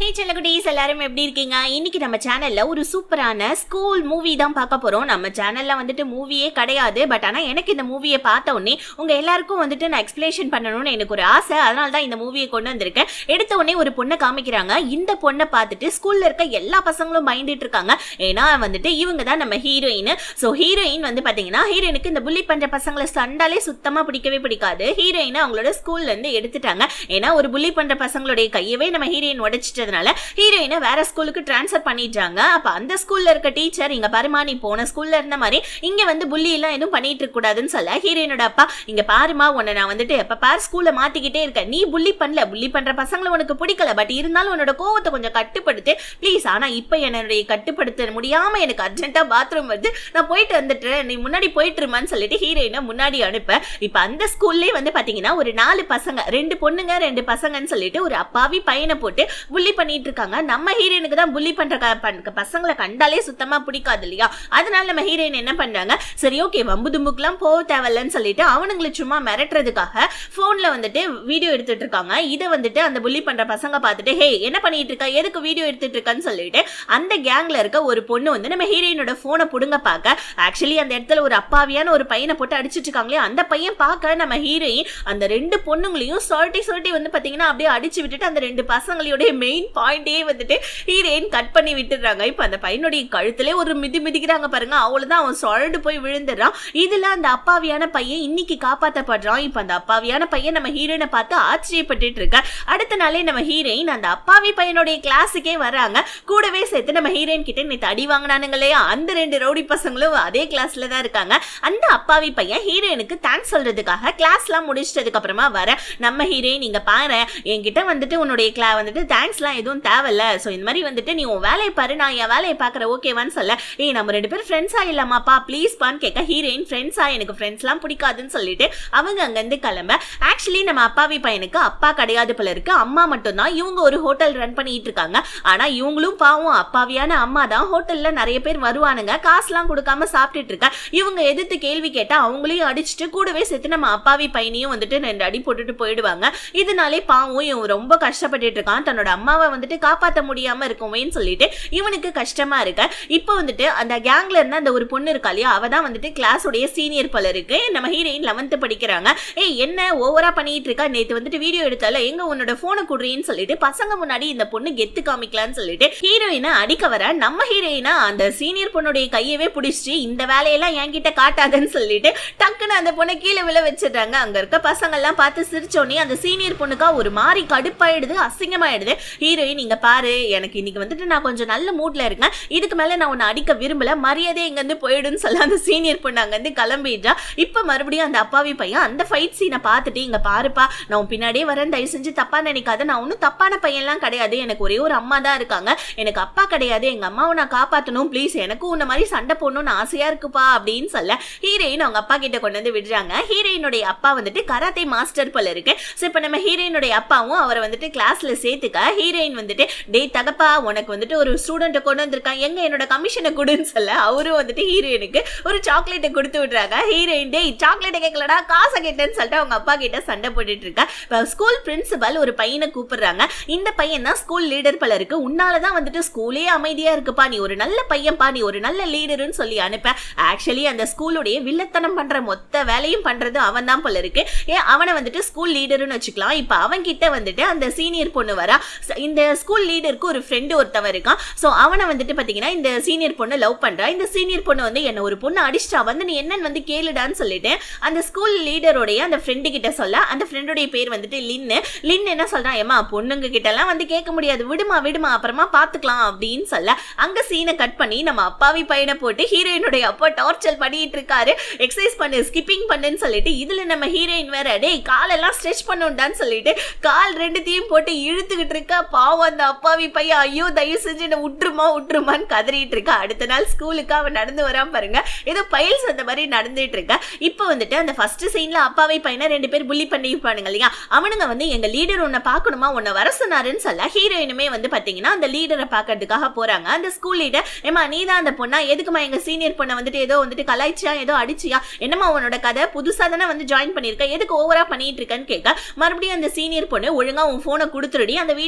ஹே செல்லகுட்டீஸ் எல்லாரும் எப்படி இருக்கீங்க இன்னைக்கு நம்ம சேனல்ல ஒரு சூப்பரான ஸ்கூல் மூவி தான் பார்க்க போறோம் நம்ம சேனல்ல வந்துட்டு மூவியே கிடையாது பட் ஆனா எனக்கு இந்த மூவியை பார்த்த உடனே உங்க எல்லாருக்கும் வந்துட்டு நான் எக்ஸ்பிளேஷன் பண்ணணும்னு எனக்கு ஒரு ஆசை அதனால தான் இந்த மூவியை கொண்டு வந்திருக்கேன் எடுத்த உடனே ஒரு பொண்ணை காமிக்கிறாங்க இந்த பொண்ணை பார்த்துட்டு ஸ்கூல்ல இருக்க எல்லா பசங்களும் பயந்துட்டு இருக்காங்க ஏன்னா வந்துட்டு இவங்க தான் நம்ம ஹீரோயின் ஸோ ஹீரோயின் வந்து பாத்தீங்கன்னா ஹீரோயினுக்கு இந்த புள்ளி பண்ற பசங்களை சண்டாலே சுத்தமா பிடிக்கவே பிடிக்காது ஹீரோயினை அவங்களோட ஸ்கூல்ல இருந்து எடுத்துட்டாங்க ஏன்னா ஒரு புள்ளி பண்ற பசங்களுடைய கையவே நம்ம ஹீரோயின் உடைச்சிட்டதுனால ஹீரோயினை வேற ஸ்கூலுக்கு ட்ரான்ஸ்ஃபர் பண்ணிட்டாங்க அப்ப அந்த ஸ்கூல்ல இருக்க டீச்சர் இங்க பாருமா நீ போன ஸ்கூல்ல இருந்த மாதிரி இங்க வந்து புள்ளி எல்லாம் எதுவும் பண்ணிட்டு இருக்க கூடாதுன்னு சொல்ல ஹீரோயினோட அப்பா இங்க பாருமா உன்னை நான் வந்துட்டு எப்ப பாரு ஸ்கூல்ல மாத்திக்கிட்டே இருக்கேன் நீ புள்ளி பண்ணல புள்ளி பண்ற பசங்களை உனக்கு பிடிக்கல பட் இருந்தாலும் உன்னோட கோவத்தை கொஞ்சம் கட்டுப்படுத்து ப்ளீஸ் ஆனா இப்ப என்னுடைய கட்டுப்படுத்த முடியாம எனக்கு அர்ஜென்ட்டா பாத்ரூம் வருது நான் போயிட்டு வந்துட்டுறேன் நீ முன்னாடி போயிட்டு இருமான்னு சொல்லிட்டு ஹீரோயினை முன்னாடி அனுப்ப இப்ப அந்த ஸ்கூல்லே வந்து பாத்தீங்கன்னா ஒரு நாலு பசங்க ரெண்டு பொண்ணுங்க ரெண்டு பசங்கன்னு சொல்லிட்டு ஒரு அப்பாவி பையனை போட்டு புள்ளி பண்ணிட்டு இருக்காங்க நம்ம ஹீரோயினுக்கு தான் புள்ளி பண்ற க- பண்- பசங்களை கண்டாலே சுத்தமா பிடிக்காது இல்லையா அதனால நம்ம ஹீரோயின் என்ன பண்றாங்க சரி ஓகே வம்பு தும்புக்குலாம் போக தேவையில்லன்னு சொல்லிட்டு அவனுங்களை சும்மா மிரட்டுறதுக்காக போன்ல வந்துட்டு வீடியோ எடுத்துட்டு இருக்காங்க இதை வந்துட்டு அந்த புள்ளி பண்ற பசங்க பார்த்துட்டு ஹே என்ன பண்ணிட்டு இருக்க எதுக்கு வீடியோ எடுத்துட்டு இருக்கன்னு சொல்லிட்டு அந்த கேங்ல இருக்க ஒரு பொண்ணு வந்து நம்ம ஹீரோயினோட போனை புடுங்க பார்க்க ஆக்சுவலி அந்த இடத்துல ஒரு அப்பாவியான ஒரு பையனை போட்டு அடிச்சிட்டு இருக்காங்களே அந்த பையன் பார்க்க நம்ம ஹீரோயின் அந்த ரெண்டு பொண்ணுங்களையும் சொரட்டி சொரட்டி வந்து பாத்தீங்கன்னா அப்படியே அடிச்சு விட்டுட்டு அந்த ரெண்டு பசங்களுடைய மெயின் பாயிண்டே வந்துட்டு ஹீரோயின் கட் பண்ணி விட்டுறாங்க இப்போ அந்த பையனுடைய கழுத்திலே ஒரு மிதி மிதிக்கிறாங்க பாருங்க அவ்வளவுதான் அவன் சொரண்டு போய் விழுந்துடுறான் இதுல அந்த அப்பாவியான பையன் இன்னைக்கு காப்பாத்தப்படுறான் இப்போ அந்த அப்பாவியான பையன் நம்ம ஹீரோயினை பார்த்து ஆச்சரியப்பட்டுட்டு இருக்க அடுத்த நாளே நம்ம ஹீரோயின் அந்த அப்பாவி பையனுடைய கிளாஸுக்கே வராங்க கூடவே சேர்த்து நம்ம ஹீரோயின் கிட்ட நேற்று அடி வாங்கினானுங்க இல்லையா அந்த ரெண்டு ரவுடி பசங்களும் அதே கிளாஸ்ல தான் இருக்காங்க அந்த அப்பாவி பையன் ஹீரோயினுக்கு தேங்க்ஸ் சொல்றதுக்காக கிளாஸ்லாம் முடிச்சிட்டதுக்கு அப்புறமா வர நம்ம ஹீரோயின் நீங்க பாரு என்கிட்ட வந்துட்டு உன்னுடைய கிளா வந்துட்டு தேங்க்ஸ்லாம் எதுவும் தேவையில்ல ஸோ இந்த மாதிரி வந்துட்டு நீ உன் வேலையை பாரு நான் என் வேலையை பார்க்குறேன் ஓகேவான்னு சொல்ல ஏய் நம்ம ரெண்டு பேரும் ஃப்ரெண்ட்ஸா இல்லாமாப்பா ப்ளீஸ் பான்னு கேட்க ஹீரோயின் ஃப்ரெண்ட்ஸா எனக்கு ஃப்ரெண்ட்ஸ்லாம் பிடிக்காதுன்னு சொல்லிட்டு அவங்க அங்கேருந்து கிளம்ப ஆக்சுவலி நம்ம அப்பாவி பையனுக்கு அப்பா கிடையாது போல இருக்கு அம்மா மட்டும்தான் இவங்க ஒரு ஹோட்டல் ரன் பண்ணிட்டு இருக்காங்க ஆனா இவங்களும் பாவம் அப்பாவியான அம்மா தான் ஹோட்டல்ல நிறைய பேர் வருவானுங்க காசுலாம் கொடுக்காம சாப்பிட்டுட்டு இருக்கா இவங்க எதிர்த்து கேள்வி கேட்டா அவங்களையும் அடிச்சுட்டு கூடவே சேர்த்து நம்ம அப்பாவி பையனையும் வந்துட்டு ரெண்டு அடி போட்டுட்டு போயிடுவாங்க இதனாலே பாவம் இவன் ரொம்ப கஷ்டப்பட்டுட்டு இருக்கான் தன்னோட அம்மாவை வந்துட்டு காப்பாத்த முடியாம இருக்குமேன்னு சொல்லிட்டு இவனுக்கு கஷ்டமா இருக்க இப்போ வந்துட்டு அந்த கேங்ல இருந்த அந்த ஒரு பொண்ணு இருக்கா இல்லையா அவ தான் வந்துட்டு கிளாஸோடைய சீனியர் போல இருக்கு நம்ம ஹீரோயின் லெவன்த்து படிக்கிறாங்க ஏய் என்ன ஓவரா பண்ணிட்டு இருக்கா நேத்து வந்துட்டு வீடியோ எடுத்தால எங்க உன்னோட போனை குடுறீன்னு சொல்லிட்டு பசங்க முன்னாடி இந்த பொண்ணு கெத்து காமிக்கலாம்னு சொல்லிட்டு ஹீரோயினை அடிக்க வர நம்ம ஹீரோயினா அந்த சீனியர் பொண்ணுடைய கையவே பிடிச்சிட்டு இந்த வேலையெல்லாம் என்கிட்ட காட்டாதன்னு சொல்லிட்டு டக்குன்னு அந்த பொண்ணை கீழே விழ வச்சிடுறாங்க அங்க இருக்க பசங்க எல்லாம் பார்த்து சிரிச்சோடனே அந்த சீனியர் பொண்ணுக்கா ஒரு மாதிரி கடுப்பாயிடுது அசிங்கமாயிடுது ஹீரோயின் இங்க பாரு எனக்கு இன்னைக்கு வந்துட்டு நான் கொஞ்சம் நல்ல மூட்ல இருக்கேன் இதுக்கு மேல நான் உன்னை அடிக்க விரும்பல மரியாதை இங்க இருந்து போயிடுன்னு சொல்ல அந்த சீனியர் பொண்ணு அங்க இருந்து கிளம்பிடுறா இப்ப மறுபடியும் அந்த அப்பாவி பையன் அந்த ஃபைட் சீனை பார்த்துட்டு இங்க பாருப்பா நான் உன் பின்னாடியே வரேன் தயவு செஞ்சு தப்பா நினைக்காத நான் ஒன்றும் தப்பான பையன்லாம் கிடையாது எனக்கு ஒரே ஒரு அம்மா தான் இருக்காங்க எனக்கு அப்பா கிடையாது எங்க அம்மாவை நான் காப்பாத்தணும் ப்ளீஸ் எனக்கும் உன்ன மாதிரி சண்டை போடணும்னு ஆசையா இருக்குப்பா அப்படின்னு சொல்ல ஹீரோயின் அவங்க அப்பா கிட்ட கொண்டு வந்து விடுறாங்க ஹீரோயினுடைய அப்பா வந்துட்டு கராத்தே மாஸ்டர் போல இருக்கு ஸோ இப்போ நம்ம ஹீரோயினுடைய அப்பாவும் அவரை வந்துட்டு கிளாஸ்ல சேர்த்துக்க ஹீரோயின் வந்துட்டு டேய் தகப்பா உனக்கு வந்துட்டு ஒரு ஸ்டூடெண்ட்டை கொண்டு வந்திருக்கான் எங்க என்னோட கமிஷனை கொடுன்னு சொல்ல அவரும் வந்துட்டு ஹீரோயினுக்கு ஒரு சாக்லேட்டை கொடுத்து விடுறாங்க ஹீரோயின் டேய் சாக்லேட்டை கேட்கலடா காசை கேட்டேன்னு சொல்லிட்டு அவங்க அப்பா கிட்ட சண்டை போட்டுட்டு இருக்கா இப்போ ஸ்கூல் பிரின்சிபல் ஒரு பையனை கூப்பிடுறாங்க இந்த பையன் தான் ஸ்கூல் லீடர் போல இருக்கு உன்னால தான் வந்துட்டு ஸ்கூலே அமைதியா இருக்குப்பா நீ ஒரு நல்ல பையன்பா நீ ஒரு நல்ல லீடர்னு சொல்லி அனுப்ப ஆக்சுவலி அந்த ஸ்கூலுடைய வில்லத்தனம் பண்ற மொத்த வேலையும் பண்றது அவன் தான் போல இருக்கு ஏன் அவனை வந்துட்டு ஸ்கூல் லீடர்னு வச்சுக்கலாம் இப்போ அவன் கிட்ட வந்துட்டு அந்த சீனியர் பொண்ணு வரா ச- இந்த ஸ்கூல் லீடருக்கு ஒரு ஃப்ரெண்டு ஒருத்தவன் இருக்கான் ஸோ அவனை வந்துட்டு பார்த்தீங்கன்னா இந்த சீனியர் பொண்ணு லவ் பண்றா இந்த சீனியர் பொண்ணு வந்து என்ன ஒரு பொண்ணு அடிச்சிட்டா வந்து நீ என்னன்னு வந்து கேளுடான்னு சொல்லிட்டு அந்த ஸ்கூல் லீடருடைய அந்த ஃப்ரெண்டு கிட்ட சொல்ல அந்த ஃப்ரெண்டுடைய பேர் வந்துட்டு லின்னு லின் என்ன சொல்றான் ஏமா பொண்ணுங்க கிட்ட எல்லாம் வந்து கேட்க முடியாது விடுமா விடுமா அப்புறமா பாத்துக்கலாம் அப்படின்னு சொல்ல அங்க சீனை கட் பண்ணி நம்ம அப்பாவி பையனை போட்டு ஹீரோயினுடைய அப்பா டார்ச்சர் பண்ணிட்டு இருக்காரு எக்ஸசைஸ் பண்ணு ஸ்கிப்பிங் பண்ணுன்னு சொல்லிட்டு இதுல நம்ம ஹீரோயின் வேற டேய் காலெல்லாம் ஸ்ட்ரெச் பண்ணுண்டான்னு சொல்லிட்டு கால் ரெண்டுத்தையும் போட்டு இழுத்துக்கிட்டு இருக்கா பாவம் அந்த அப்பாவி பையன் ஐயோ தயவு செஞ்சு என்ன விட்டுருமா விட்டுருமான்னு கதறிட்டு இருக்கா அடுத்த நாள் ஸ்கூலுக்கு அவன் நடந்து வராம பாருங்க ஏதோ பயில்ஸ் அந்த மாதிரி நடந்துட்டு இருக்கா இப்போ வந்துட்டு அந்த ஃபர்ஸ்ட் சீன்ல அப்பாவை பையனை ரெண்டு பேர் புள்ளி பண்ணிருப்பானுங்க இல்லையா அவனுங்க வந்து எங்க லீடர் உன்னை பார்க்கணுமா உன்னை வர சொன்னாருன்னு சொல்ல ஹீரோயினுமே வந்து பாத்தீங்கன்னா அந்த லீடரை பார்க்கறதுக்காக போறாங்க அந்த ஸ்கூல் லீடர் ஏமா நீ தான் அந்த பொண்ணா எதுக்குமா எங்க சீனியர் பொண்ணை வந்துட்டு ஏதோ வந்துட்டு கலாய்ச்சியா ஏதோ அடிச்சியா என்னம்மா உன்னோட கதை புதுசா தானே வந்து ஜாயின் பண்ணிருக்க எதுக்கு ஓவரா பண்ணிட்டு இருக்கேன்னு கேட்க மறுபடியும் அந்த சீனியர் பொண்ணு ஒழுங்கா உன் போனை கொடுத்துருடி அந்த வீடியோவை டெலீட்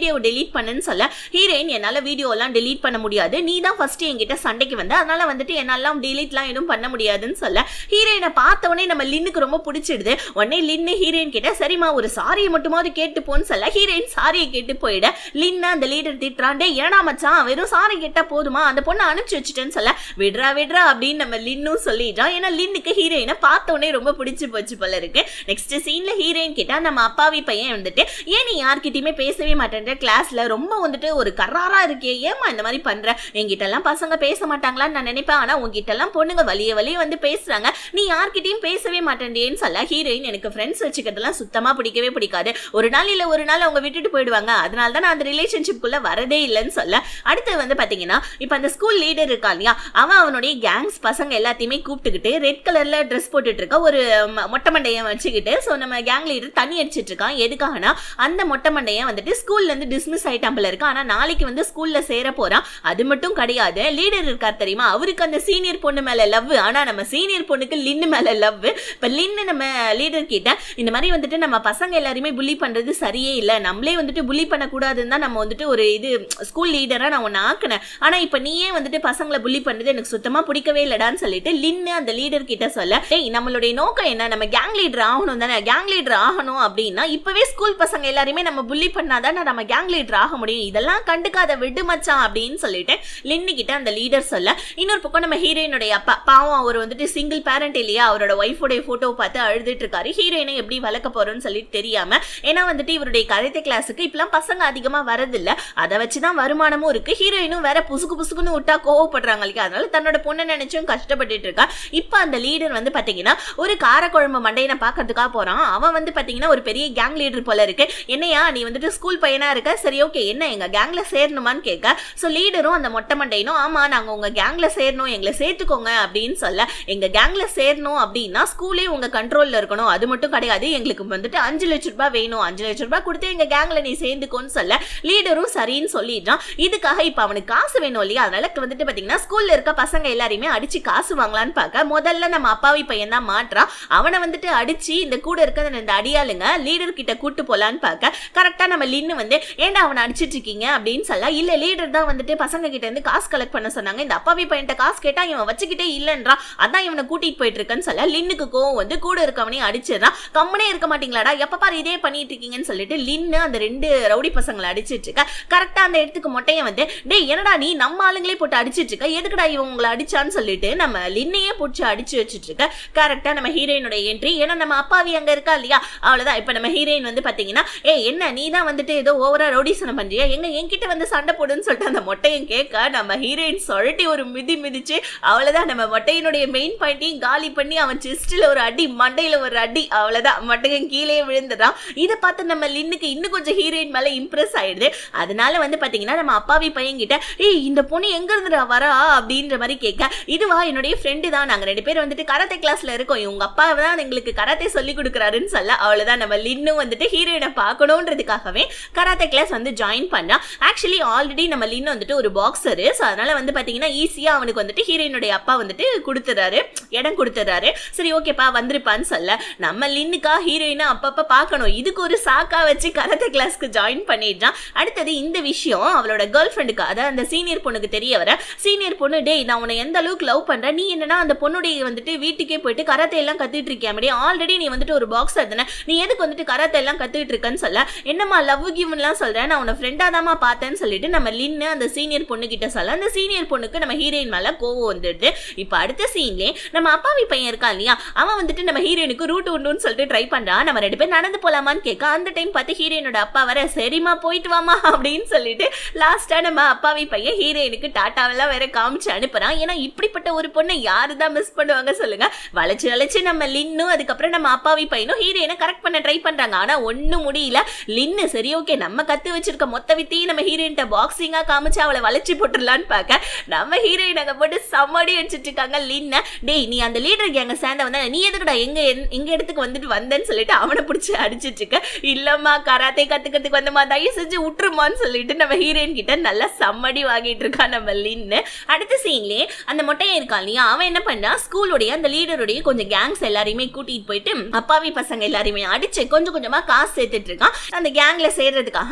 delete பண்ணுன்னு சொல்ல ஹீரோயின் என்னால வீடியோ எல்லாம் delete பண்ண முடியாது நீ தான் ஃபர்ஸ்ட் என்கிட்ட சண்டைக்கு வந்த அதனால வந்துட்டு என்னாலாம் டெலீட்லாம் எதுவும் பண்ண முடியாதுன்னு சொல்ல ஹீரோயினை பார்த்த உடனே நம்ம லின்னுக்கு ரொம்ப பிடிச்சிடுது உடனே லின்னு ஹீரோயின் கிட்ட சரிம்மா ஒரு சாரியை மட்டுமாவது கேட்டு போன்னு சொல்ல ஹீரோயின் சாரியை கேட்டு போயிட லின்னு அந்த லீடர் திட்டுறாண்டே ஏனா மச்சான் வெறும் சாரி கேட்டா போதுமா அந்த பொண்ணை அனுப்பிச்சு வச்சுட்டேன்னு சொல்ல விடுறா விடுறா அப்படின்னு நம்ம லின்னும் சொல்லிடுறான் ஏன்னா லின்னுக்கு ஹீரோயினை பார்த்த உடனே ரொம்ப பிடிச்சு போச்சு போல இருக்கு நெக்ஸ்ட் சீன்ல ஹீரோயின் கிட்ட நம்ம அப்பாவி பையன் வந்துட்டு ஏன் நீ யார்கிட்டயுமே பேசவே மாட்டேன்ற கிளாஸ்ல ரொம்ப வந்துட்டு ஒரு கராரா இருக்கே ஏமா இந்த மாதிரி பண்ற என்கிட்ட எல்லாம் பசங்க பேச மாட்டாங்களான்னு நான் நினைப்பேன் ஆனா உங்ககிட்ட எல்லாம் பொண்ணுங்க வலிய வலிய வந்து பேசுறாங்க நீ யார்கிட்டயும் பேசவே மாட்டேன்டியேன்னு சொல்ல ஹீரோயின் எனக்கு ஃப்ரெண்ட்ஸ் வச்சுக்கிறதுலாம் சுத்தமா பிடிக்கவே பிடிக்காது ஒரு நாள் இல்ல ஒரு நாள் அவங்க விட்டுட்டு போயிடுவாங்க அதனால தான் நான் அந்த ரிலேஷன்ஷிப்குள்ள வரதே இல்லைன்னு சொல்ல அடுத்து வந்து பாத்தீங்கன்னா இப்ப அந்த ஸ்கூல் லீடர் இருக்கா இல்லையா அவன் அவனுடைய கேங்ஸ் பசங்க எல்லாத்தையுமே கூப்பிட்டுக்கிட்டு ரெட் கலர்ல ட்ரெஸ் போட்டுட்டு இருக்க ஒரு ம- மொட்டை மண்டையன் வச்சுக்கிட்டு ஸோ நம்ம கேங் லீடர் தண்ணி அடிச்சிட்டு இருக்கான் எதுக்காகனா அந்த மொட்டை மண்டையன் வந்துட்டு ஸ்கூல்ல இருந்து டிஸ்மிஸ் ஆயிட்டாம்பல இருக்கு ஆனா நாளைக்கு வந்து ஸ்கூல்ல சேர போறான் அது மட்டும் கிடையாது லீடர் இருக்கார் தெரியுமா அவருக்கு அந்த சீனியர் பொண்ணு மேல லவ் ஆனா நம்ம சீனியர் பொண்ணுக்கு லின்னு மேல லவ் இப்ப லின்னு நம்ம லீடர் கிட்ட இந்த மாதிரி வந்துட்டு நம்ம பசங்க எல்லாருமே புள்ளி பண்றது சரியே இல்ல நம்மளே வந்துட்டு புள்ளி பண்ணக்கூடாதுன்னு தான் நம்ம வந்துட்டு ஒரு இது ஸ்கூல் லீடரா நான் உன்னை ஆக்குனேன் ஆனா இப்ப நீயே வந்துட்டு பசங்களை புள்ளி பண்றது எனக்கு சுத்தமா பிடிக்கவே இல்லடான்னு சொல்லிட்டு லின்னு அந்த லீடர் கிட்ட சொல்ல டேய் நம்மளுடைய நோக்கம் என்ன நம்ம கேங் லீடர் ஆகணும் தானே கேங் லீடர் ஆகணும் அப்படின்னா இப்பவே ஸ்கூல் பசங்க எல்லாருமே நம்ம புள்ளி பண்ணாதான் நம்ம கேங் லீடர் ஆக முடியும் இதெல்லாம் கண்டுக்காத விடு மச்சான் அப்படின்னு சொல்லிட்டு லின்னு கிட்ட அந்த லீடர் சொல்ல இன்னொரு பக்கம் நம்ம ஹீரோயினுடைய அப்பா பாவம் அவர் வந்துட்டு சிங்கிள் பேரண்ட் இல்லையா அவரோட ஒய்ஃபோடைய போட்டோவை பார்த்து அழுதுட்டு இருக்காரு ஹீரோயினை எப்படி வளர்க்க போறோம்னு சொல்லிட்டு தெரியாம ஏன்னா வந்துட்டு இவருடைய கரைத்த கிளாஸுக்கு இப்பெல்லாம் பசங்க அதிகமா வரதில்ல அதை வச்சுதான் வருமானமும் இருக்கு ஹீரோயினும் வேற புசுக்கு புசுக்குன்னு விட்டா கோவப்படுறாங்க இல்லையா அதனால தன்னோட பொண்ணை நினைச்சும் கஷ்டப்பட்டுட்டு இருக்கா இப்ப அந்த லீடர் வந்து பாத்தீங்கன்னா ஒரு காரக்குழம்பு மண்டையனை பாக்கிறதுக்காக போறான் அவன் வந்து பாத்தீங்கன்னா ஒரு பெரிய கேங் லீடர் போல இருக்கு என்னையா நீ வந்துட்டு ஸ்கூல் பையனா இருக்க சரி ஓகே என்ன எங்க கேங்ல சேரணுமான்னு கேட்க சோ லீடரும் அந்த மொட்டை மண்டையனும் ஆமா நாங்க உங்க கேங்ல சேரணும் எங்களை சேர்த்துக்கோங்க அப்படின்னு சொல்ல எங்க கேங்ல சேரணும் அப்படின்னா ஸ்கூலே உங்க கண்ட்ரோல்ல இருக்கணும் அது மட்டும் கிடையாது எங்களுக்கு வந்துட்டு அஞ்சு லட்ச ரூபாய் வேணும் அஞ்சு லட்ச ரூபாய் கொடுத்து எங்க கேங்ல நீ சேர்ந்துக்கோன்னு சொல்ல லீடரும் சரின்னு சொல்லிடுறான் இதுக்காக இப்ப அவனுக்கு காசு வேணும் இல்லையா அதனால வந்துட்டு பாத்தீங்கன்னா ஸ்கூல்ல இருக்க பசங்க எல்லாரையுமே அடிச்சு காசு வாங்கலான்னு பார்க்க முதல்ல நம்ம அப்பாவி பையன் தான் மாற்றான் அவனை வந்துட்டு அடிச்சு இந்த கூட இருக்க இந்த அடியாளுங்க லீடர் கிட்ட கூட்டு போலான்னு பார்க்க கரெக்டா நம்ம லின்னு வந்து ஏன்டா அவனை அடிச்சிட்டு இருக்கீங்க அப்படின்னு சொல்ல இல்ல லீடர் தான் வந்துட்டு பசங்க கிட்ட இருந்து காசு கலெக்ட் பண்ண சொன்னாங்க இந்த அப்பாவி பையன்ட்ட காசு கேட்டா இவன் வச்சுக்கிட்டே இல்லைன்றான் அதான் இவனை கூட்டிட்டு போயிட்டு இருக்கேன்னு சொல்ல லின்னுக்கு கோவம் வந்து கூட இருக்கவனையும் அடிச்சிடறான் கம்முனே இருக்க மாட்டீங்களாடா எப்ப பாரு இதே பண்ணிட்டு இருக்கீங்கன்னு சொல்லிட்டு லின்னு அந்த ரெண்டு ரவுடி பசங்களை அடிச்சிட்டு இருக்க கரெக்டா அந்த இடத்துக்கு மொட்டையன் வந்து டேய் என்னடா நீ நம்ம ஆளுங்களே போட்டு அடிச்சிட்டு இருக்க எதுக்குடா இவன் உங்களை அடிச்சான்னு சொல்லிட்டு நம்ம லின்னையே பிடிச்சி அடிச்சு வச்சிட்டு இருக்க கரெக்டா நம்ம ஹீரோயினோட என்ட்ரி ஏன்னா நம்ம அப்பாவி அங்க இருக்கா இல்லையா அவ்வளவுதான் இப்ப நம்ம ஹீரோயின் வந்து பாத்தீங்கன்னா ஏ என்ன நீ தான் வந்துட்டு ஏதோ ஓவரா ரவுடிசனம் பண்றியா எங்க என்கிட்ட வந்து சண்டை போடுன்னு சொல்லிட்டு அந்த மொட்டையன் கேட்க நம்ம ஹீரோயின் சொல்லிட்டு ஒரு மிதி மிதிச்சு அவ்வளவுதான் நம்ம மொட்டையனுடைய மெயின் பாயிண்டையும் காலி பண்ணி அவன் செஸ்ட்ல ஒரு அடி மண்டையில ஒரு அடி அவ்வளவுதான் மொட்டையன் கீழே விழுந்துடான் இதை பார்த்து நம்ம லின்னுக்கு இன்னும் கொஞ்சம் ஹீரோயின் மேல இம்ப்ரெஸ் ஆயிடுது அதனால வந்து பாத்தீங்கன்னா நம்ம அப்பாவி பையன் கிட்ட ஏய் இந்த பொண்ணு எங்க இருந்துடா வரா அப்படின்ற மாதிரி கேட்க இதுவா என்னுடைய ஃப்ரெண்டு தான் நாங்க ரெண்டு பேரும் வந்துட்டு கராத்தே கிளாஸ்ல இருக்கோம் இவங்க அப்பா தான் எங்களுக்கு கராத்தே சொல்லி கொடுக்குறாருன்னு சொல்ல அவ்வளவுதான் நம்ம லின்னும் வந்துட்டு ஹீரோயினை பார்க்கணுன்றதுக்காகவே கராத்தே கிளாஸ் வந்து ஜாயின் பண்ணா ஆக்சுவலி ஆல்ரெடி நம்ம லின்னு வந்துட்டு ஒரு பாக்ஸரு ஸோ அதனால வந்து பாத்தீங்கன்னா ஈஸியா அவனுக்கு வந்துட்டு ஹீரோயினுடைய அப்பா வந்துட்டு கொடுத்துறாரு இடம் கொடுத்துறாரு சரி ஓகேப்பா வந்திருப்பான்னு சொல்ல நம்ம லின்னுக்கா ஹீரோயினை அப்பப்ப பார்க்கணும் இதுக்கு ஒரு சாக்கா வச்சு கராத்தே கிளாஸ்க்கு ஜாயின் பண்ணிடுறான் அடுத்தது இந்த விஷயம் அவளோட கேர்ள் ஃப்ரெண்டுக்கு அதாவது அந்த சீனியர் பொண்ணுக்கு தெரிய வர சீனியர் பொண்ணு டேய் நான் உன்னை எந்த அளவுக்கு லவ் பண்றேன் நீ என்னன்னா அந்த பொண்ணுடைய வந்துட்டு வீட்டுக்கே போயிட்டு கராத்தே எல்லாம் கத்துட்டு இருக்கியாமடி ஆல்ரெடி நீ வந்துட்டு ஒரு பாக்ஸ் தானே நீ எதுக்கு வந்துட்டு கராத்தே எல்லாம் கத்துக்கிட்டு இருக்கன்னு சொல்ல என்னம்மா லவ் கிவ்லாம் சொல்றேன் நான் உன்னை ஃப்ரெண்டா தாமா பார்த்தேன்னு சொல்லிட்டு நம்ம லின்னு அந்த சீனியர் பொண்ணு கிட்ட சொல்ல அந்த சீனியர் பொண்ணுக்கு நம்ம ஹீரோயின் மேல கோவம் வந்துடுது இப்போ அடுத்த சீன்லயே நம்ம அப்பாவி பையன் இருக்கான் இல்லையா அவன் வந்துட்டு நம்ம ஹீரோயினுக்கு ரூட் உண்டுன்னு சொல்லிட்டு ட்ரை பண்றான் நம்ம ரெண்டு பேரும் நடந்து போலாமான்னு கேட்க அந்த டைம் பார்த்து ஹீரோயினோட அப்பா வர சரிம்மா போயிட்டு வாமா அப்படின்னு சொல்லிட்டு லாஸ்டா நம்ம அப்பாவி பையன் ஹீரோயினுக்கு டாட்டாவெல்லாம் வேற காமிச்சு அனுப்புறான் ஏன்னா இப்படிப்பட்ட ஒரு பொண்ணை யாரு தான் மிஸ் பண்ணுவாங்க சொல்லுங்க வளைச்சு வளைச்சு நம்ம லின்னும் அதுக்கப்புறம் நம்ம அப்பாவி பையனும் ஹீரோயினை கரெக்ட் பண்ண ட்ரை பண்றாங்க ஆனா ஒண்ணும் முடியல லின்னு சரி ஓகே நம்ம கத்து வச்சிருக்க மொத்த வித்தையும் நம்ம ஹீரோயின்ட்ட பாக்ஸிங்கா காமிச்சு அவளை வளைச்சு போட்டுடலான்னு பார்க்க நம்ம ஹீரோயின் அங்க போட்டு சம்மடி அடிச்சிட்டு இருக்காங்க லின்ன டேய் நீ அந்த லீடர் கேங்க சேர்ந்த வந்த நீ எதுக்குடா எங்க எங்க இடத்துக்கு வந்துட்டு வந்தேன்னு சொல்லிட்டு அவனை பிடிச்சி அடிச்சிட்டு இருக்க இல்லம்மா கராத்தே கத்துக்கிறதுக்கு வந்தம்மா தயவு செஞ்சு விட்டுருமான்னு சொல்லிட்டு நம்ம ஹீரோயின் கிட்ட நல்லா சம்மடி வாங்கிட்டு இருக்கா நம்ம லின்னு அடுத்த சீன்லயே அந்த மொட்டையன் இருக்கான் இல்லையா அவன் என்ன பண்ணா ஸ்கூலுடைய அந்த லீடருடைய கொஞ்சம் கேங்ஸ் எல்லாரையுமே கூட்டிட்டு போயிட்டு அப்பாவி பசங்க எல்லாரையுமே அடிச்சு கொஞ்சம் கொஞ்சமா காசு சேர்த்துட்டு இருக்கான் அந்த கேங்ல சேர்றதுக்காக கொஞ்சம்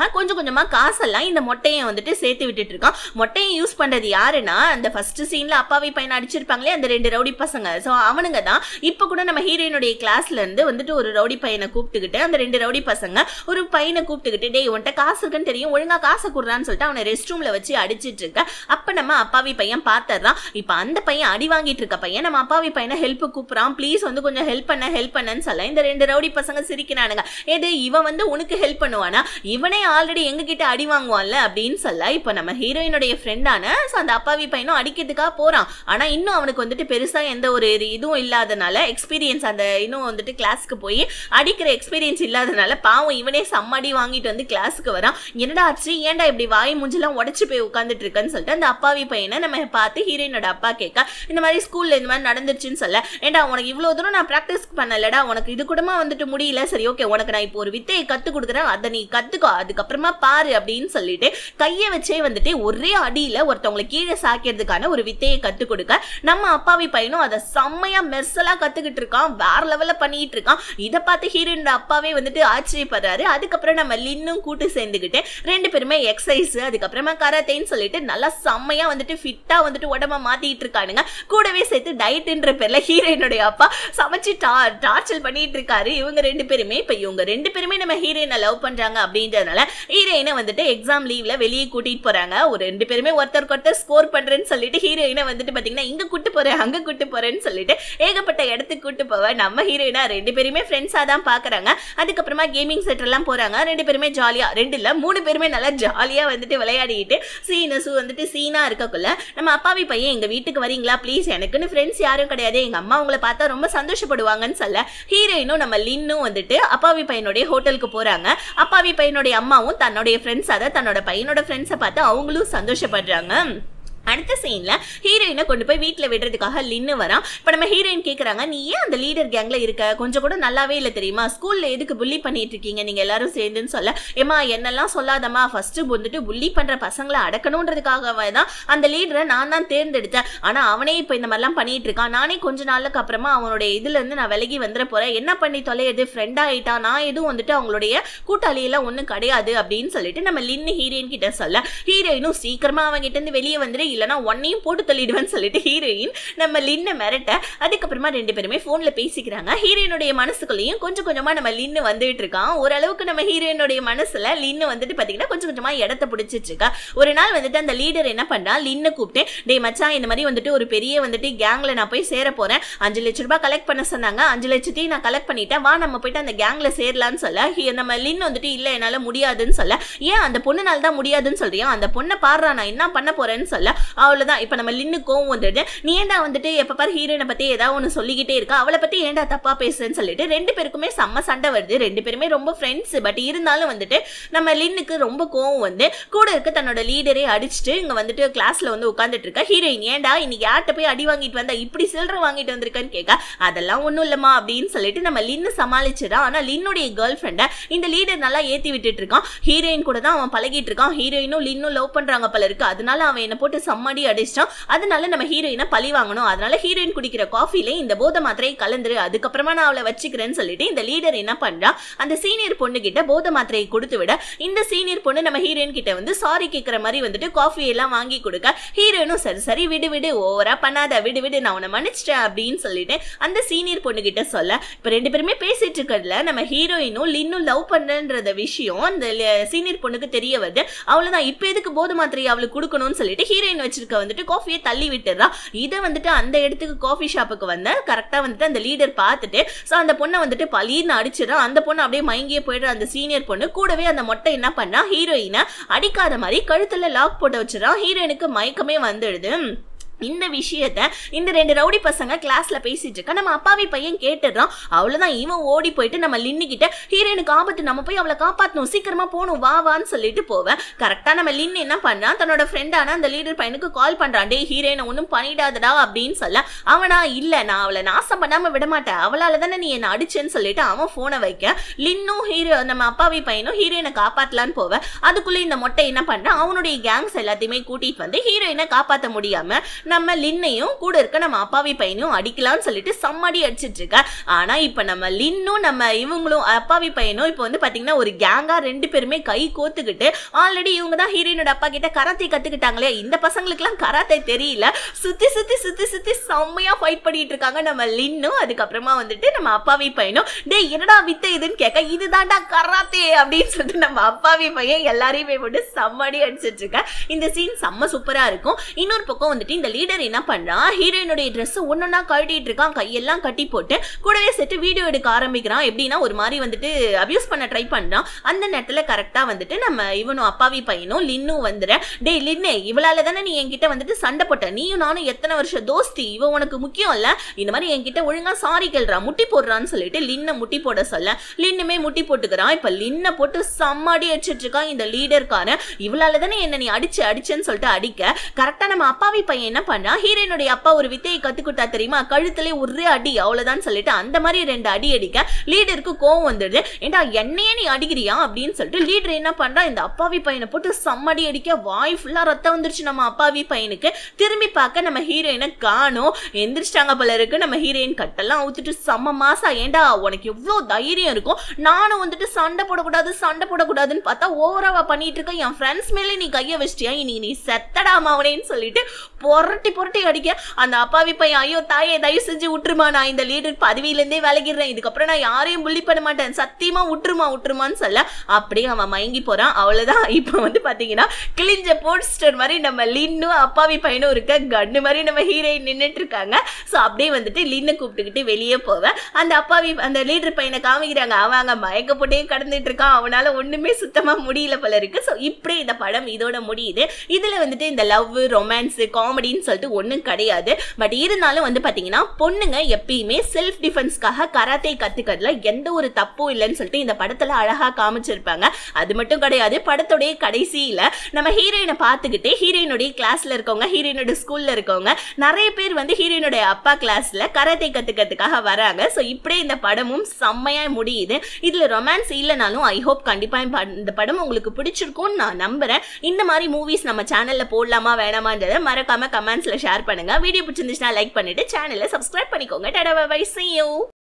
கொஞ்சமா காசெல்லாம் இந்த மொட்டையை வந்துட்டு சேர்த்து விட்டுட்டு இருக்கான் மொட்டையை யூஸ் பண்றது யாருன்னா அந்த ஃபர்ஸ்ட் சீன்ல அப்பாவி பையனை அடிச்சிருப்பாங்களே அந்த ரெண்டு ரவுடி பசங்க ஸோ அவனுங்க தான் இப்போ கூட நம்ம ஹீரோயினுடைய கிளாஸ்ல இருந்து வந்துட்டு ஒரு ரவுடி பையனை கூப்பிட்டுக்கிட்டு அந்த ரெண்டு ரவுடி பசங்க ஒரு பையனை கூப்பிட்டுக்கிட்டு டேய் உன்கிட்ட காசு இருக்குன்னு தெரியும் ஒழுங்கா காசை கொடுறான்னு சொல்லிட்டு அவனை ரெஸ்ட் ரூம்ல வச்சு அடிச்சிட்டு இருக்க அப்ப நம்ம அப்பாவி பையன் பார்த்தர்றான் இப்போ அந்த பையன் அடி வாங்கிட்டு இருக்க பையன் நம்ம அப்பாவி பையனை ஹெல்ப் கூப்பிடுறான் ப்ளீஸ் வந்து கொஞ்சம் ஹெல்ப் பண்ண ஹெல்ப் பண்ணன்னு சொல்ல இந்த ரெண்டு ரவுடி பசங்க சிரிக்கிறானுங்க எது இவன் வந்து உனக்கு ஹெல்ப் பண்ணுவானா இவனே ஆல்ரெடி எங்க கிட்ட அடி வாங்குவான்ல அப்படின்னு சொல்ல இப்போ நம்ம ஹீரோயினுடைய ஃப்ரெண்டான ஸோ அந்த அப்பாவி பையனும் அடிக்கிறதுக்காக போறான் ஆனா இன்னும் அவனுக்கு வந்துட்டு பெருசா எந்த ஒரு இது- இதுவும் இல்லாதனால எக்ஸ்பீரியன்ஸ் அந்த இன்னும் வந்துட்டு கிளாஸ்க்கு போய் அடிக்கிற எக்ஸ்பீரியன்ஸ் இல்லாதனால பாவம் இவனே சம்மடி வாங்கிட்டு வந்து கிளாஸுக்கு வரான் என்னடா ஆச்சு ஏன்டா இப்படி வாய் மூஞ்செல்லாம் உடச்சு போய் உட்காந்துட்டு இருக்கன்னு சொல்லிட்டு அந்த அப்பாவி பையனை நம்ம பார்த்து ஹீரோயினோட அப்பா கேட்க இந்த மாதிரி ஸ்கூல்ல இந்த மாதிரி நடந்துருச்சுன்னு சொல்ல ஏன்டா உனக்கு இவ்வளவு தூரம் நான் ப்ராக்டிஸ் பண்ணலடா உனக்கு இது கூடமா வந்துட்டு முடியல சரி ஓகே உனக்கு நான் இப்போ ஒரு வித்தையை கத்து கொடுக்குறேன் அதை நீ கத்துக்கோ அதுக்கப்புறமா பாரு அப்படின்னு சொல்லிட்டு கையை வச்சே வந்துட்டு ஒரே அடியில ஒருத்தவங்களை கீழே சாக்கிறதுக்கான ஒரு வித்தையை கத்து கொடுக்க நம்ம அப்பாவி பையனும் அதை செம்மையா மெர்சலா கத்துக்கிட்டு இருக்கான் வேற லெவல்ல பண்ணிட்டு இருக்கான் இதை பார்த்து ஹீரோயின் அப்பாவே வந்துட்டு ஆச்சரியப்படுறாரு அதுக்கப்புறம் நம்ம லின்னும் கூட்டு சேர்ந்துக்கிட்டு ரெண்டு பேருமே எக்ஸசைஸ் அதுக்கப்புறமா கராத்தேன்னு சொல்லிட்டு நல்லா செம்மையா வந்துட்டு ஃபிட்டா வந்துட்டு உடம்ப மாத்திட்டு இருக்கானுங்க கூடவே சேர்த்து டயட்ன்ற பேர்ல ஹீரோயினுடைய அப்பா சமைச்சு டார்ச்சல் பண்ணிட்டு இருக்காரு இவங்க ரெண்டு பேருமே இப்ப இவங்க ரெண்டு பேருமே நம்ம ஹீரோயினை லவ் பண்றாங்க அப்படின்றதுனால ஹீரோயினை வந்துட்டு எக்ஸாம் லீவ்ல வெளியே கூட்டிட்டு போறாங்க ஒரு ரெண்டு பேருமே ஒருத்தருக்கு ஒருத்தர் ஸ்கோர் பண்றேன்னு சொல்லிட்டு ஹீரோயினை வந்துட்டு பாத்தீங்கன்னா இங்க கூட்டு போறேன் அங்க கூட்டு போறேன்னு சொல்லிட்டு ஏகப்பட்ட இடத்துக்கு கூட்டு போவேன் நம்ம ஹீரோயினா ரெண்டு பேருமே ஃப்ரெண்ட்ஸா தான் பாக்குறாங்க அதுக்கப்புறமா கேமிங் சென்டர் எல்லாம் போறாங்க ரெண்டு பேருமே ஜாலியா ரெண்டு இல்ல மூணு பேருமே நல்லா ஜாலியா வந்துட்டு விளையாடிட்டு சீனஸு வந்துட்டு சீனா இருக்கக்குள்ள நம்ம அப்பாவி பையன் எங்க வீட்டுக்கு வரீங்களா ப்ளீஸ் எனக்குன்னு ஃப்ரெண்ட்ஸ் யாரும் கிடையாது எங்க அம்மா உங்களை பார்த்தா ரொம்ப சந்தோஷப்படுவாங்கன்னு சொல்ல ஹீரோயினும் நம்ம லின்னும் வந்துட்டு அப்பாவி பையனுடைய ஹோட்டலுக்கு போறாங்க அப்பாவி பையனுடைய அம்மாவும் தன்னுடைய ஃப்ரெண்ட்ஸ் அதை தன்னோட பையனோட ஃப்ரெண்ட்ஸை பார்த்து அவங்களும் சந்தோஷப்படுறாங்க அடுத்த சீன்ல ஹீரோயினை கொண்டு போய் வீட்ல விடுறதுக்காக லின்னு வரான் இப்ப நம்ம ஹீரோயின் கேக்குறாங்க நீ ஏன் அந்த லீடர் கேங்ல இருக்க கொஞ்சம் கூட நல்லாவே இல்ல தெரியுமா ஸ்கூல்ல எதுக்கு புள்ளி பண்ணிட்டு இருக்கீங்க நீங்க எல்லாரும் சேர்ந்துன்னு சொல்ல ஏமா என்னெல்லாம் சொல்லாதம்மா ஃபர்ஸ்ட் வந்துட்டு புள்ளி பண்ற பசங்களை அடக்கணுன்றதுக்காகவே தான் அந்த லீடரை நான் தான் தேர்ந்தெடுத்தேன் ஆனா அவனே இப்ப இந்த மாதிரிலாம் பண்ணிட்டு இருக்கான் நானே கொஞ்ச நாளுக்கு அப்புறமா அவனுடைய இதுல இருந்து நான் விலகி வந்துட போறேன் என்ன பண்ணி தொலையுது ஃப்ரெண்ட் ஆயிட்டா நான் எதுவும் வந்துட்டு அவங்களுடைய கூட்டாளி எல்லாம் ஒண்ணும் கிடையாது அப்படின்னு சொல்லிட்டு நம்ம லின்னு ஹீரோயின் கிட்ட சொல்ல ஹீரோயினும் சீக்கிரமா அவங்க கிட்ட இருந்து வெளியே வந்துரு இல்லைன்னா ஒன்னையும் போட்டு தள்ளிடுவேன்னு சொல்லிட்டு ஹீரோயின் நம்ம லின்னை மிரட்ட அதுக்கப்புறமா ரெண்டு பேருமே போன்ல பேசிக்கிறாங்க ஹீரோயினுடைய மனசுக்குள்ளேயும் கொஞ்சம் கொஞ்சமா நம்ம லின்னு வந்துட்டு இருக்கான் ஓரளவுக்கு நம்ம ஹீரோயினுடைய மனசுல லின்னு வந்துட்டு பாத்தீங்கன்னா கொஞ்சம் கொஞ்சமா இடத்த பிடிச்சிட்டு இருக்கா ஒரு நாள் வந்துட்டு அந்த லீடர் என்ன பண்றா லின்னு கூப்பிட்டு டேய் மச்சான் இந்த மாதிரி வந்துட்டு ஒரு பெரிய வந்துட்டு கேங்ல நான் போய் சேர போறேன் அஞ்சு லட்ச ரூபாய் கலெக்ட் பண்ண சொன்னாங்க அஞ்சு லட்சத்தையும் நான் கலெக்ட் பண்ணிட்டேன் வா நம்ம போயிட்டு அந்த கேங்ல சேரலாம்னு சொல்ல ஹி- நம்ம லின் வந்துட்டு இல்ல என்னால முடியாதுன்னு சொல்ல ஏன் அந்த பொண்ணுனால தான் முடியாதுன்னு சொல்றியா அந்த பொண்ணை பாடுறா நான் என்ன பண்ண போறேன்னு சொல்ல அவ்வளவுதான் இப்ப நம்ம லின்னு கோவம் வந்துட்டு நீ ஏன்டா வந்துட்டு எப்ப பாரு ஹீரோயினை பத்தி ஏதாவது ஒண்ணு சொல்லிக்கிட்டே இருக்கா அவளை பத்தி ஏன்டா தப்பா பேசுறேன்னு சொல்லிட்டு ரெண்டு பேருக்குமே செம்ம சண்டை வருது ரெண்டு பேருமே ரொம்ப ஃப்ரெண்ட்ஸ் பட் இருந்தாலும் வந்துட்டு நம்ம லின்னுக்கு ரொம்ப கோவம் வந்து கூட இருக்க தன்னோட லீடரே அடிச்சுட்டு இங்க வந்துட்டு கிளாஸ்ல வந்து உட்காந்துட்டு இருக்க ஹீரோயின் ஏன்டா இன்னைக்கு யார்கிட்ட போய் அடி வாங்கிட்டு வந்தா இப்படி சில்லற வாங்கிட்டு வந்திருக்கன்னு கேட்க அதெல்லாம் ஒண்ணும் இல்லம்மா அப்படின்னு சொல்லிட்டு நம்ம லின்னு சமாளிச்சிடா ஆனா லின்னுடைய கேர்ள் ஃப்ரெண்டை இந்த லீடர் நல்லா ஏத்தி விட்டுட்டு இருக்கான் ஹீரோயின் கூட தான் அவன் பழகிட்டு இருக்கான் ஹீரோயினும் லின்னும் லவ் பண்றாங்க போல இருக்கு அதனால அவன் என்ன போட்டு சம்மடி அடிச்சிட்டான் அதனால நம்ம ஹீரோயினை பழி வாங்கணும் அதனால ஹீரோயின் குடிக்கிற காஃபில இந்த போதை மாத்திரையை கலந்துரு அதுக்கப்புறமா நான் அவளை வச்சுக்கிறேன்னு சொல்லிட்டு இந்த லீடர் என்ன பண்றா அந்த சீனியர் பொண்ணு கிட்ட போதை மாத்திரையை கொடுத்து விட இந்த சீனியர் பொண்ணு நம்ம ஹீரோயின் கிட்ட வந்து சாரி கேட்கிற மாதிரி வந்துட்டு காஃபி எல்லாம் வாங்கி கொடுக்க ஹீரோயினும் சரி சரி விடு விடு ஓவரா பண்ணாத விடு விடு நான் உன்னை மன்னிச்சிட்டேன் அப்படின்னு சொல்லிட்டு அந்த சீனியர் பொண்ணு கிட்ட சொல்ல இப்ப ரெண்டு பேருமே பேசிட்டு இருக்கிறதுல நம்ம ஹீரோயினும் லின்னும் லவ் பண்றன்ற விஷயம் அந்த சீனியர் பொண்ணுக்கு தெரிய வருது அவ்வளவுதான் இப்ப எதுக்கு போதை மாத்திரை அவளுக்கு கொடுக்கணும்னு சொல்லிட்டு ஹீரோயின் வச்சிருக்க வந்துட்டு காஃபியை தள்ளி விட்டுறா இதை வந்துட்டு அந்த இடத்துக்கு காஃபி ஷாப்புக்கு வந்த கரெக்டா வந்துட்டு அந்த லீடர் பார்த்துட்டு ஸோ அந்த பொண்ணை வந்துட்டு பலீர்னு அடிச்சிடா அந்த பொண்ணு அப்படியே மயங்கியே போயிடுற அந்த சீனியர் பொண்ணு கூடவே அந்த மொட்டை என்ன பண்ணா ஹீரோயினை அடிக்காத மாதிரி கழுத்துல லாக் போட்டு வச்சிடா ஹீரோயினுக்கு மயக்கமே வந்துடுது இந்த விஷயத்த இந்த ரெண்டு ரவுடி பசங்க கிளாஸ்ல பேசிட்டு இருக்க நம்ம அப்பாவி பையன் கேட்டுடுறான் அவ்வளவுதான் இவன் ஓடி போயிட்டு நம்ம லின்னு கிட்ட ஹீரோயினுக்கு ஆபத்து நம்ம போய் அவளை காப்பாத்தணும் சீக்கிரமா போகணும் வா வான்னு சொல்லிட்டு போவேன் கரெக்டா நம்ம லின்னு என்ன பண்றான் தன்னோட ஃப்ரெண்டான அந்த லீடர் பையனுக்கு கால் பண்றான் டே ஹீரோயினை ஒன்றும் பண்ணிடாதடா அப்படின்னு சொல்ல அவனா இல்ல நான் அவளை நாசம் பண்ணாம விட மாட்டேன் அவளால தானே நீ என்ன அடிச்சேன்னு சொல்லிட்டு அவன் போனை வைக்க லின்னும் ஹீரோ நம்ம அப்பாவி பையனும் ஹீரோயினை காப்பாத்தலான்னு போவேன் அதுக்குள்ள இந்த மொட்டை என்ன பண்றான் அவனுடைய கேங்ஸ் எல்லாத்தையுமே கூட்டிட்டு வந்து ஹீரோயினை காப்பாத்த முடியாம நம்ம லின்னையும் கூட இருக்க நம்ம அப்பாவி பையனையும் அடிக்கலாம்னு சொல்லிட்டு சம்மடி அடிச்சிட்டு இருக்க ஆனா இப்ப நம்ம லின்னும் நம்ம இவங்களும் அப்பாவி பையனும் இப்போ வந்து பாத்தீங்கன்னா ஒரு கேங்கா ரெண்டு பேருமே கை கோத்துக்கிட்டு ஆல்ரெடி இவங்க தான் ஹீரோயினோட அப்பா கிட்ட கராத்தே கத்துக்கிட்டாங்களே இந்த பசங்களுக்குலாம் கராத்தே தெரியல சுத்தி சுத்தி சுத்தி சுத்தி செம்மையா ஃபைட் பண்ணிட்டு இருக்காங்க நம்ம லின்னும் அதுக்கப்புறமா வந்துட்டு நம்ம அப்பாவி பையனும் டேய் என்னடா வித்த இதுன்னு கேட்க இதுதான்டா கராத்தே அப்படின்னு சொல்லிட்டு நம்ம அப்பாவி பையன் எல்லாரையுமே போட்டு செம்மடி அடிச்சிட்டு இருக்க இந்த சீன் செம்ம சூப்பரா இருக்கும் இன்னொரு பக்கம் வந்துட்டு இந்த லீடர் என்ன பண்றான் ஹீரோயினுடைய ட்ரெஸ் ஒன்னொன்னா கழட்டிட்டு இருக்கான் கையெல்லாம் கட்டி போட்டு கூடவே செட்டு வீடியோ எடுக்க ஆரம்பிக்கிறான் எப்படின்னா ஒரு மாதிரி வந்துட்டு அபியூஸ் பண்ண ட்ரை பண்றான் அந்த நேரத்துல கரெக்டா வந்துட்டு நம்ம இவனும் அப்பாவி பையனும் லின்னும் வந்துடுற டேய் லின்னு இவளால தானே நீ என்கிட்ட வந்துட்டு சண்டை போட்ட நீயும் நானும் எத்தனை வருஷம் தோஸ்தி இவ உனக்கு முக்கியம் இல்ல இந்த மாதிரி என்கிட்ட ஒழுங்கா சாரி கேள்றா முட்டி போடுறான்னு சொல்லிட்டு லின்னை முட்டி போட சொல்ல லின்னுமே முட்டி போட்டுக்கிறான் இப்ப லின்னை போட்டு செம்மடி அடிச்சிட்டு இருக்கான் இந்த லீடர்காரன் இவளால தானே என்ன நீ அடிச்சு அடிச்சேன்னு சொல்லிட்டு அடிக்க கரெக்டா நம்ம அப்பாவி பையன் என்ன பண்ணா ஹீரோயினுடைய அப்பா ஒரு வித்தையை கத்துக்கிட்டா தெரியுமா கழுத்துல ஒரே அடி அவ்வளவுதான் சொல்லிட்டு அந்த மாதிரி ரெண்டு அடி அடிக்க லீடருக்கு கோவம் வந்துடுது ஏண்டா என்னையே நீ அடிக்கிறியா அப்படின்னு சொல்லிட்டு லீடர் என்ன பண்றா இந்த அப்பாவி பையனை போட்டு செம்மடி அடிக்க வாய் ஃபுல்லா ரத்தம் வந்துருச்சு நம்ம அப்பாவி பையனுக்கு திரும்பி பார்க்க நம்ம ஹீரோயினை காணோம் எந்திரிச்சிட்டாங்க போல இருக்கு நம்ம ஹீரோயின் கட்டெல்லாம் ஊத்துட்டு செம்ம மாசா ஏண்டா உனக்கு எவ்வளோ தைரியம் இருக்கும் நானும் வந்துட்டு சண்டை போடக்கூடாது சண்டை போடக்கூடாதுன்னு பார்த்தா ஓவராவா பண்ணிட்டு இருக்க என் ஃப்ரெண்ட்ஸ் மேலே நீ கையை வச்சிட்டியா இனி நீ செத்தடா மாவனேன்னு சொல்லிட்டு புரட்டி புரட்டி அடிக்க அந்த அப்பாவி பையன் ஐயோ தாயே தயவு செஞ்சு விட்டுருமா நான் இந்த லீடர் பதவியிலேருந்தே விலகிடுறேன் இதுக்கப்புறம் நான் யாரையும் புள்ளி பண்ண மாட்டேன் சத்தியமா விட்டுருமா விட்டுருமான்னு சொல்ல அப்படியே அவன் மயங்கி போறான் அவ்வளவுதான் இப்போ வந்து பாத்தீங்கன்னா கிழிஞ்ச போஸ்டர் மாதிரி நம்ம லின்னும் அப்பாவி பையனும் இருக்க கன்னு மாதிரி நம்ம ஹீரோயின் நின்னுட்டு இருக்காங்க ஸோ அப்படியே வந்துட்டு லின்னு கூப்பிட்டுக்கிட்டு வெளியே போவேன் அந்த அப்பாவி அந்த லீடர் பையனை காமிக்கிறாங்க அவன் அங்க மயக்க போட்டே கடந்துட்டு இருக்கான் அவனால ஒண்ணுமே சுத்தமா முடியல போல இருக்கு ஸோ இப்படி இந்த படம் இதோட முடியுது இதுல வந்துட்டு இந்த லவ் ரொமான்ஸ் காமெடின்னு சொல்லிட்டு ஒன்றும் கிடையாது பட் இருந்தாலும் வந்து பாத்தீங்கன்னா பொண்ணுங்க எப்பயுமே செல்ஃப் டிஃபென்ஸ்க்காக கராத்தே கத்துக்கிறதுல எந்த ஒரு தப்பும் இல்லைன்னு சொல்லிட்டு இந்த படத்துல அழகா காமிச்சிருப்பாங்க அது மட்டும் கிடையாது படத்துடைய கடைசியில நம்ம ஹீரோயினை பார்த்துக்கிட்டே ஹீரோயினுடைய கிளாஸ்ல இருக்கவங்க ஹீரோயினோட ஸ்கூல்ல இருக்கவங்க நிறைய பேர் வந்து ஹீரோயினுடைய அப்பா கிளாஸ்ல கராத்தே கத்துக்கிறதுக்காக வராங்க ஸோ இப்படியே இந்த படமும் செம்மையா முடியுது இதுல ரொமான்ஸ் இல்லைனாலும் ஐ ஹோப் கண்டிப்பா இந்த பட- இந்த படம் உங்களுக்கு பிடிச்சிருக்கும்னு நான் நம்புறேன் இந்த மாதிரி மூவிஸ் நம்ம சேனல்ல போடலாமா வேணாமான்றதை மறக்காம கமெண்ட்ஸ்ல ஷேர் பண்ணுங்க வீடியோ பிடிச்சிருந்துச்சுன்னா லைக் பண்ணிட்டு சேனலை சப்ஸ்கிரைப் பண்ணிக்கோங்க டடா பை see you